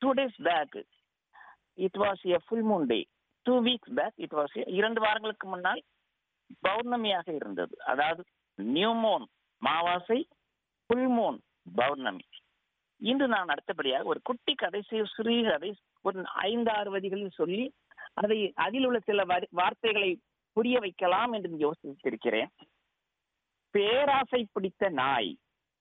two days back it was a full moon day two weeks back it was இரண்டு வாரங்களுக்கு முன்னால் பௌர்ணமியாக இருந்தது அதாவது நியூ மூன் மாவாசை ஃபுல் மூன் பௌர்ணமி இன்று நான் அடுத்தபடியாக ஒரு குட்டி கதை சி- சிறு கதை ஒரு ஐந்து ஆறு வரிகளில் சொல்லி அதை அதில் உள்ள சில வரி- வார்த்தைகளை புரிய வைக்கலாம் என்று யோசித்திருக்கிறேன் பேராசை பிடித்த நாய்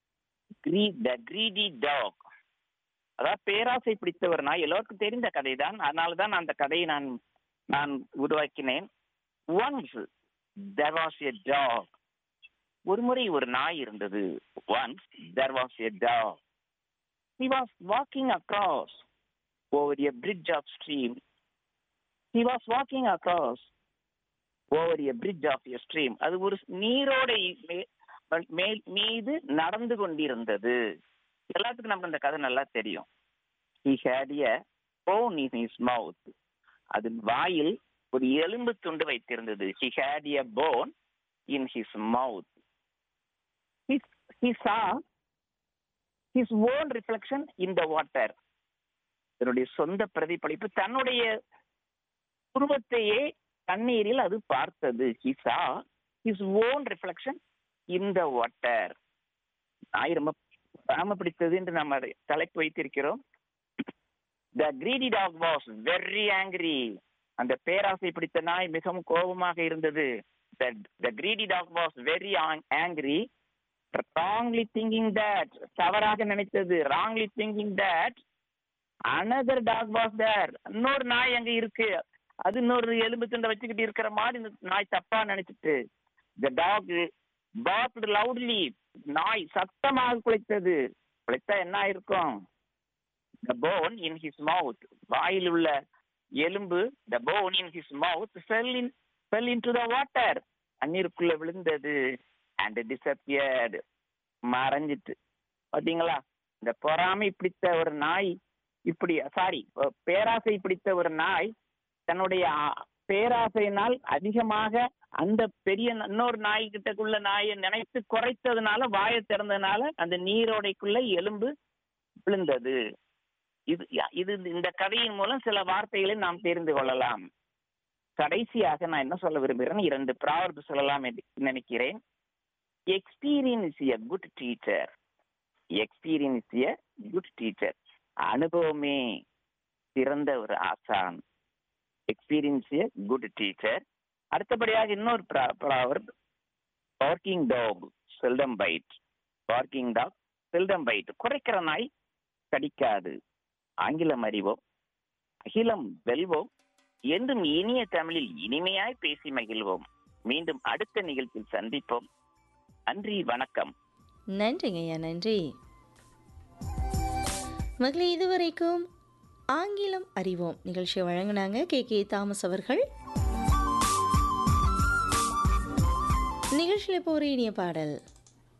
த கிரீடி டாக் அதாவது பேராசை பிடித்த ஒரு நாய் எல்லோருக்கும் தெரிந்த கதை தான் அதனால தான் அந்த கதையை நான் நான் உருவாக்கினேன் once there was a dog ஒரு முறை ஒரு நாய் இருந்தது once there was a dog he was walking across over a bridge of stream he was walking across over a bridge of a stream அது ஒரு நீரோடை மே- மேல் மீது நடந்து கொண்டிருந்தது எல்லாத்துக்கும் நமக்கு இந்த கதை நல்லா தெரியும் he had a bone in his mouth அது வாயில் ஒரு எலும்பு துண்டு வைத்திருந்தது he had a bone in his mouth he, he saw his own reflection in the water தன்னுடைய சொந்த பிரதிபலிப்பு தன்னுடைய உருவத்தையே தண்ணீரில் அது பார்த்தது he saw his own reflection in the water நாய் ரொம்ப ராம பிடித்தது என்று நாம் அதை தலைப்பு வைத்திருக்கிறோம் the greedy dog was very angry அந்த பேராசை பிடித்த நாய் மிகவும் கோபமாக இருந்தது the greedy dog was very angry wrongly thinking that தவறாக நினைத்தது wrongly thinking that another dog was there இன்னொரு நாய் அங்க இருக்கு அது இன்னொரு எலும்பு துண்டை வச்சுக்கிட்டு இருக்கிற மாதிரி இந்த நாய் தப்பா நினைச்சிட்டு த டாக் barked லவுட்லி நாய் சத்தமாக குலைத்தது குலைத்தா என்ன ஆயிருக்கும் த போன் இன் ஹிஸ் மவுத் வாயில் உள்ள எலும்பு the bone in his mouth fell in fell into the water தண்ணீருக்குள்ள விழுந்தது அண்ட் டிசப்பியர்டு மறைஞ்சிட்டு பாத்தீங்களா இந்த பொறாமை பிடித்த ஒரு நாய் இப்படி சாரி பேராசை பிடித்த ஒரு நாய் தன்னுடைய ஆ, பேராசையினால் அதிகமாக அந்த பெரிய ந- இன்னொரு நாய்கிட்டக்குள்ள நாயை நினைத்து குறைத்ததுனால வாயை திறந்ததுனால அந்த நீரோடைக்குள்ள எலும்பு விழுந்தது இது யா- இது இந்த கதையின் மூலம் சில வார்த்தைகளை நாம் தெரிந்து கொள்ளலாம் கடைசியாக நான் என்ன சொல்ல விரும்புகிறேன் இரண்டு ப்ராவர்பு சொல்லலாம் என்று நினைக்கிறேன் experience a good teacher experience a good teacher அனுபவமே சிறந்த ஒரு ஆசான் எக்ஸ்பீரியன்ஸ் எ குட் டீச்சர் அடுத்தபடியாக இன்னொரு proverb barking dog seldom bite barking dog seldom bite குறைக்கிற நாய் கடிக்காது ஆங்கிலம் அறிவோம் அகிலம் வெல்வோம் என்றும் இனிய தமிழில் இனிமையாய் பேசி மகிழ்வோம் மீண்டும் அடுத்த நிகழ்ச்சியில் சந்திப்போம் நன்றி வணக்கம் நன்றிங்க ஐயா நன்றி மகளே இதுவரைக்கும் ஆங்கிலம் அறிவோம் நிகழ்ச்சியை வழங்கினாங்க கே கே தாமஸ் அவர்கள் நிகழ்ச்சியில் இப்போ ஒரு இனிய பாடல்